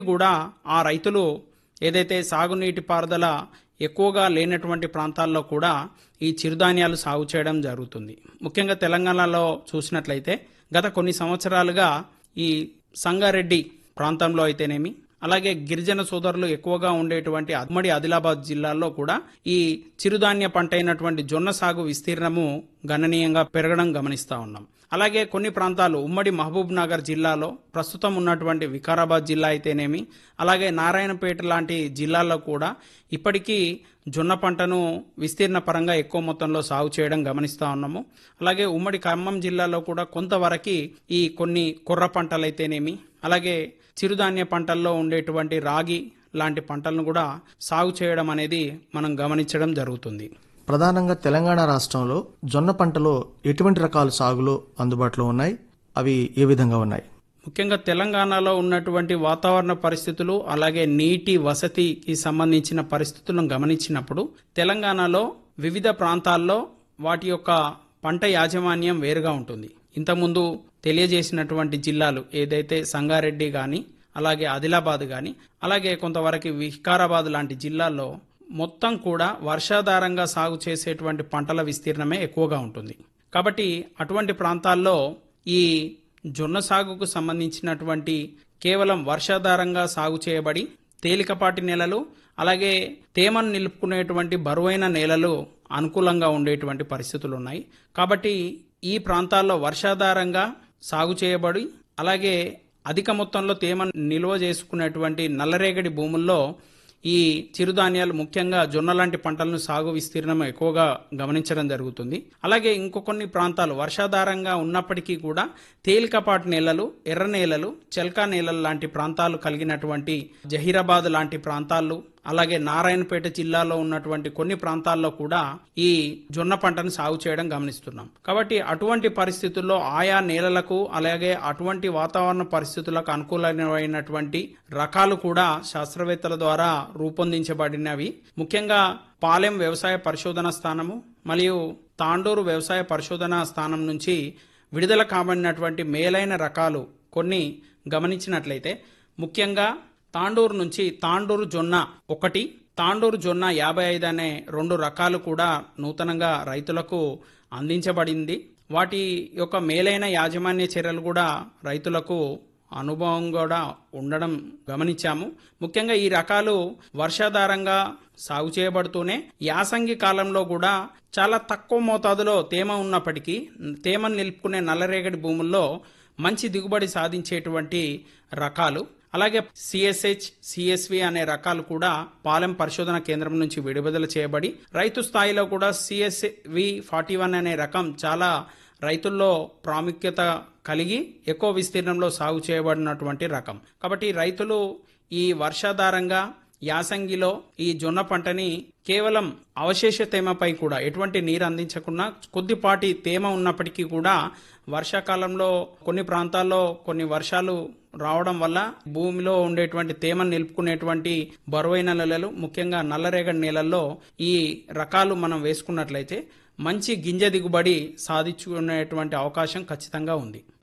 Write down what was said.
కూడా ఆ రైతులు ఏదైతే సాగునీటి పారుదల ఎక్కువగా లేనటువంటి ప్రాంతాల్లో కూడా ఈ చిరుధాన్యాలు సాగు చేయడం జరుగుతుంది ముఖ్యంగా తెలంగాణలో చూసినట్లయితే గత కొన్ని సంవత్సరాలుగా ఈ సంగారెడ్డి ప్రాంతంలో అయితేనేమి అలాగే గిరిజన సోదరులు ఎక్కువగా ఉండేటువంటి ఉమ్మడి ఆదిలాబాద్ జిల్లాల్లో కూడా ఈ చిరుధాన్య పంట అయినటువంటి జొన్న సాగు విస్తీర్ణము గణనీయంగా పెరగడం గమనిస్తా ఉన్నాం అలాగే కొన్ని ప్రాంతాలు ఉమ్మడి మహబూబ్ నగర్ జిల్లాలో ప్రస్తుతం ఉన్నటువంటి వికారాబాద్ జిల్లా అయితేనేమి అలాగే నారాయణపేట లాంటి జిల్లాల్లో కూడా ఇప్పటికీ జొన్న పంటను విస్తీర్ణ పరంగా ఎక్కువ మొత్తంలో సాగు చేయడం గమనిస్తా ఉన్నాము అలాగే ఉమ్మడి ఖమ్మం జిల్లాలో కూడా కొంతవరకు ఈ కొన్ని కుర్ర పంటలైతేనేమి అలాగే చిరుధాన్య పంటల్లో ఉండేటువంటి రాగి లాంటి పంటలను కూడా సాగు చేయడం అనేది మనం గమనించడం జరుగుతుంది ప్రధానంగా తెలంగాణ రాష్ట్రంలో జొన్న పంటలో ఎటువంటి రకాల సాగులు అందుబాటులో ఉన్నాయి అవి ఏ విధంగా ఉన్నాయి ముఖ్యంగా తెలంగాణలో ఉన్నటువంటి వాతావరణ పరిస్థితులు అలాగే నీటి వసతికి సంబంధించిన పరిస్థితులను గమనించినప్పుడు తెలంగాణలో వివిధ ప్రాంతాల్లో వాటి యొక్క పంట యాజమాన్యం వేరుగా ఉంటుంది ఇంతకుముందు తెలియజేసినటువంటి జిల్లాలు ఏదైతే సంగారెడ్డి కానీ అలాగే ఆదిలాబాద్ కానీ అలాగే కొంతవరకు వికారాబాద్ లాంటి జిల్లాల్లో మొత్తం కూడా వర్షాధారంగా సాగు చేసేటువంటి పంటల విస్తీర్ణమే ఎక్కువగా ఉంటుంది కాబట్టి అటువంటి ప్రాంతాల్లో ఈ జొన్న సాగుకు సంబంధించినటువంటి కేవలం వర్షాధారంగా సాగు చేయబడి తేలికపాటి నేలలు అలాగే తేమను నిలుపుకునేటువంటి బరువైన నేలలు అనుకూలంగా ఉండేటువంటి పరిస్థితులు ఉన్నాయి కాబట్టి ఈ ప్రాంతాల్లో వర్షాధారంగా సాగు చేయబడి అలాగే అధిక మొత్తంలో తేమను నిల్వ చేసుకునేటువంటి నల్లరేగడి భూముల్లో ఈ చిరుధాన్యాలు ముఖ్యంగా జొన్న లాంటి పంటలను సాగు విస్తీర్ణం ఎక్కువగా గమనించడం జరుగుతుంది అలాగే ఇంకో కొన్ని ప్రాంతాలు వర్షాధారంగా ఉన్నప్పటికీ కూడా తేలికపాటి నేలలు ఎర్ర నేలలు చెల్కా నేలలు లాంటి ప్రాంతాలు కలిగినటువంటి జహీరాబాద్ లాంటి ప్రాంతాలు అలాగే నారాయణపేట జిల్లాలో ఉన్నటువంటి కొన్ని ప్రాంతాల్లో కూడా ఈ జొన్న పంటను సాగు చేయడం గమనిస్తున్నాం కాబట్టి అటువంటి పరిస్థితుల్లో ఆయా నేలలకు అలాగే అటువంటి వాతావరణ పరిస్థితులకు అనుకూలమైనటువంటి రకాలు కూడా శాస్త్రవేత్తల ద్వారా రూపొందించబడినవి ముఖ్యంగా పాలెం వ్యవసాయ పరిశోధన స్థానము మరియు తాండూరు వ్యవసాయ పరిశోధన స్థానం నుంచి విడుదల కాబడినటువంటి మేలైన రకాలు కొన్ని గమనించినట్లయితే ముఖ్యంగా తాండూరు నుంచి తాండూరు జొన్న ఒకటి తాండూరు జొన్న యాభై ఐదు అనే రెండు రకాలు కూడా నూతనంగా రైతులకు అందించబడింది వాటి యొక్క మేలైన యాజమాన్య చర్యలు కూడా రైతులకు అనుభవం కూడా ఉండడం గమనించాము ముఖ్యంగా ఈ రకాలు వర్షాధారంగా సాగు చేయబడుతూనే యాసంగి కాలంలో కూడా చాలా తక్కువ మోతాదులో తేమ ఉన్నప్పటికీ తేమను నిలుపుకునే నల్లరేగడి భూముల్లో మంచి దిగుబడి సాధించేటువంటి రకాలు అలాగే సిఎస్హెచ్ సిఎస్వి అనే రకాలు కూడా పాలెం పరిశోధన కేంద్రం నుంచి విడుదల చేయబడి రైతు స్థాయిలో కూడా సిఎస్వి ఫార్టీ వన్ అనే రకం చాలా రైతుల్లో ప్రాముఖ్యత కలిగి ఎక్కువ విస్తీర్ణంలో సాగు చేయబడినటువంటి రకం కాబట్టి రైతులు ఈ వర్షాధారంగా యాసంగిలో ఈ జొన్న పంటని కేవలం అవశేష తేమపై కూడా ఎటువంటి నీరు అందించకుండా కొద్దిపాటి తేమ ఉన్నప్పటికీ కూడా వర్షాకాలంలో కొన్ని ప్రాంతాల్లో కొన్ని వర్షాలు రావడం వల్ల భూమిలో ఉండేటువంటి తేమను నిలుపుకునేటువంటి బరువైన నెలలు ముఖ్యంగా నల్లరేగడి నేలల్లో ఈ రకాలు మనం వేసుకున్నట్లయితే మంచి గింజ దిగుబడి సాధించుకునేటువంటి అవకాశం ఖచ్చితంగా ఉంది